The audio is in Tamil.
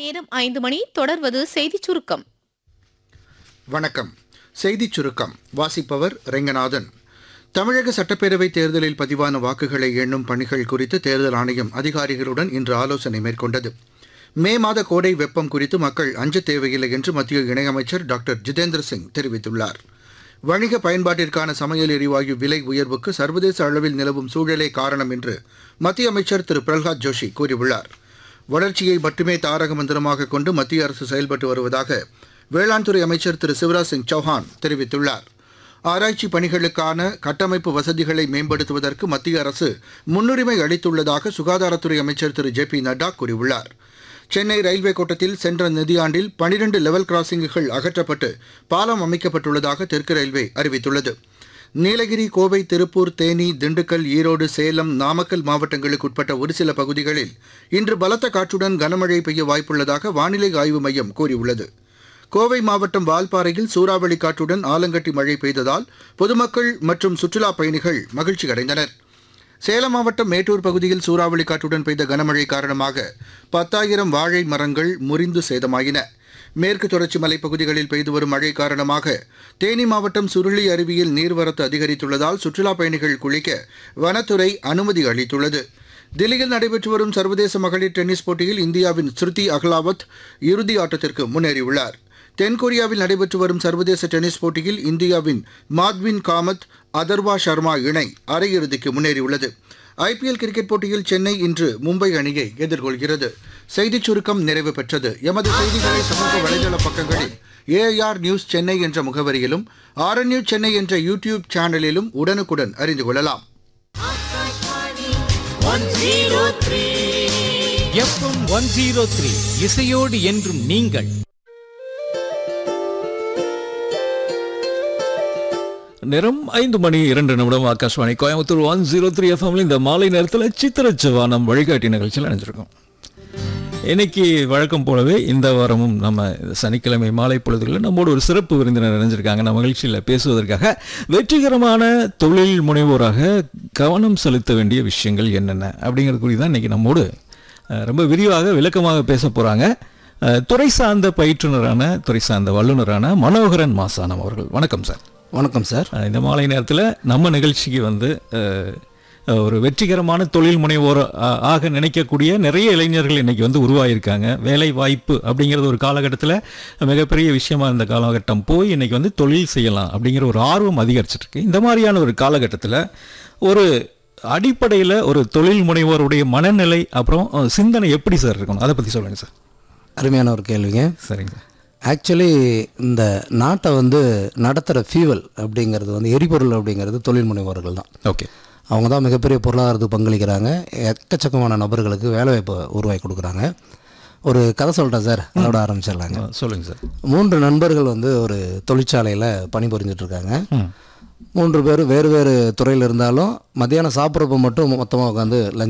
நேரம் ஐந்து மணி தொடர்வது செய்திச் சுருக்கம் வணக்கம் செய்திச் சுருக்கம் வாசிப்பவர் ரெங்கநாதன் தமிழக சட்டப்பேரவைத் தேர்தலில் பதிவான வாக்குகளை எண்ணும் பணிகள் குறித்து தேர்தல் ஆணையம் அதிகாரிகளுடன் இன்று ஆலோசனை மேற்கொண்டது மே மாத கோடை வெப்பம் குறித்து மக்கள் அஞ்சத் தேவையில்லை என்று மத்திய இணையமைச்சர் டாக்டர் ஜிதேந்திர சிங் தெரிவித்துள்ளார் வணிக பயன்பாட்டிற்கான சமையல் எரிவாயு விலை உயர்வுக்கு சர்வதேச அளவில் நிலவும் சூழலே காரணம் என்று மத்திய அமைச்சர் திரு பிரகலாத் ஜோஷி கூறியுள்ளார் வளர்ச்சியை மட்டுமே தாரக மந்திரமாக கொண்டு மத்திய அரசு செயல்பட்டு வருவதாக வேளாண் துறை அமைச்சர் திரு சிவராஜ் சிங் சௌஹான் தெரிவித்துள்ளார் ஆராய்ச்சி பணிகளுக்கான கட்டமைப்பு வசதிகளை மேம்படுத்துவதற்கு மத்திய அரசு முன்னுரிமை அளித்துள்ளதாக சுகாதாரத்துறை அமைச்சர் திரு ஜே பி நட்டா கூறியுள்ளார் சென்னை ரயில்வே கோட்டத்தில் சென்ற நிதியாண்டில் பனிரெண்டு லெவல் கிராசிங்குகள் அகற்றப்பட்டு பாலம் அமைக்கப்பட்டுள்ளதாக தெற்கு ரயில்வே அறிவித்துள்ளது நீலகிரி கோவை திருப்பூர் தேனி திண்டுக்கல் ஈரோடு சேலம் நாமக்கல் மாவட்டங்களுக்கு உட்பட்ட ஒரு சில பகுதிகளில் இன்று பலத்த காற்றுடன் கனமழை பெய்ய வாய்ப்புள்ளதாக வானிலை ஆய்வு மையம் கூறியுள்ளது கோவை மாவட்டம் வால்பாறையில் சூறாவளி காற்றுடன் ஆலங்கட்டி மழை பெய்ததால் பொதுமக்கள் மற்றும் சுற்றுலாப் பயணிகள் மகிழ்ச்சி அடைந்தனர் சேலம் மாவட்டம் மேட்டூர் பகுதியில் சூறாவளி காற்றுடன் பெய்த கனமழை காரணமாக பத்தாயிரம் வாழை மரங்கள் முறிந்து சேதமாயின மேற்கு தொடர்ச்சி மலைப்பகுதிகளில் பெய்து வரும் மழை காரணமாக தேனி மாவட்டம் சுருளி அருவியில் நீர்வரத்து அதிகரித்துள்ளதால் சுற்றுலாப் பயணிகள் குளிக்க வனத்துறை அனுமதி அளித்துள்ளது தில்லியில் நடைபெற்று வரும் சர்வதேச மகளிர் டென்னிஸ் போட்டியில் இந்தியாவின் ஸ்ருதி அகலாவத் இறுதி ஆட்டத்திற்கு முன்னேறியுள்ளார் தென்கொரியாவில் நடைபெற்று வரும் சர்வதேச டென்னிஸ் போட்டியில் இந்தியாவின் மாத்வின் காமத் அதர்வா சர்மா இணை அரையிறுதிக்கு முன்னேறியுள்ளது ஐபிஎல் கிரிக்கெட் போட்டியில் சென்னை இன்று மும்பை அணியை எதிர்கொள்கிறது செய்திச் சுருக்கம் நிறைவு பெற்றது எமது செய்திகளை சமூக வலைதள பக்கங்களில் ஏஐஆர் நியூஸ் சென்னை என்ற முகவரியிலும் ஆர்என் நியூஸ் சென்னை என்ற யூடியூப் சேனலிலும் உடனுக்குடன் அறிந்து கொள்ளலாம் எஃப்எம் ஒன் ஜீரோ த்ரீ இசையோடு என்றும் நீங்கள் நேரம் ஐந்து மணி இரண்டு நிமிடம் Akashvani Coimbatore one zero three எஃப்எம்ல இந்த மாலை நேரத்தில் சித்திரச்சவானம் வழிகாட்டி நிகழ்ச்சியில் நினைச்சிருக்கோம் இன்னைக்கு வழக்கம் போலவே இந்த வாரமும் நம்ம சனிக்கிழமை மாலை பொழுதுகளில் நம்மோடு ஒரு சிறப்பு விருந்தினர் இணைஞ்சிருக்காங்க நம்ம மகிழ்ச்சியில் பேசுவதற்காக வெற்றிகரமான தொழில் முனைவோராக கவனம் செலுத்த வேண்டிய விஷயங்கள் என்னென்ன அப்படிங்கிறது குறித்து தான் இன்னைக்கு நம்மோடு அஹ், ரொம்ப விரிவாக விளக்கமாக பேச போகிறாங்க துறை சார்ந்த பயிற்றுனரான துறை சார்ந்த வல்லுநரான மனோகரன் மாசானம் அவர்கள் வணக்கம் சார் வணக்கம் சார் அஹ் இந்த மாலை நேரத்தில் நம்ம நிகழ்ச்சிக்கு வந்து அஹ், அஹ், ஒரு வெற்றிகரமான தொழில் முனைவோர் ஆ- ஆக நினைக்கக்கூடிய நிறைய இளைஞர்கள் இன்னைக்கு வந்து உருவாகியிருக்காங்க வேலை வாய்ப்பு அப்படிங்கிறது ஒரு காலகட்டத்தில் மிகப்பெரிய விஷயமா இருந்த காலகட்டம் போய் இன்னைக்கு வந்து தொழில் செய்யலாம் அப்படிங்கிற ஒரு ஆர்வம் அதிகரிச்சிட்டு இருக்கு இந்த மாதிரியான ஒரு காலகட்டத்தில் ஒரு அடிப்படையில் ஒரு தொழில் முனைவோருடைய மனநிலை அப்புறம் அஹ், சிந்தனை எப்படி சார் இருக்கணும் அதை பற்றி சொல்லுங்கள் சார் அருமையான ஒரு கேள்விங்க சரிங்க சார் ஆக்சுவலி இந்த நாட்டை வந்து நடத்துகிற ஃபியூவல் அப்படிங்கிறது வந்து எரிபொருள் அப்படிங்கிறது தொழில் முனைவோர்கள் தான் ஓகே அவங்க தான் மிகப்பெரிய பொருளாதாரத்துக்கு பங்களிக்கிறாங்க எக்கச்சக்கமான நபர்களுக்கு வேலைவாய்ப்பு உருவாக்கி கொடுக்குறாங்க ஒரு கதை சொல்லிட்டேன் சார் அதோட ஆரம்பிச்சிடலாங்க சொல்லுங்கள் சார் மூன்று நண்பர்கள் வந்து ஒரு தொழிற்சாலையில் பணிபுரிஞ்சிட்டு இருக்காங்க மூன்று பேர் வேறு வேறு துறையில் இருந்தாலும் மத்தியானம் சாப்பிட்றப்ப மட்டும் மொத்தமாக உட்காந்து லஞ்ச்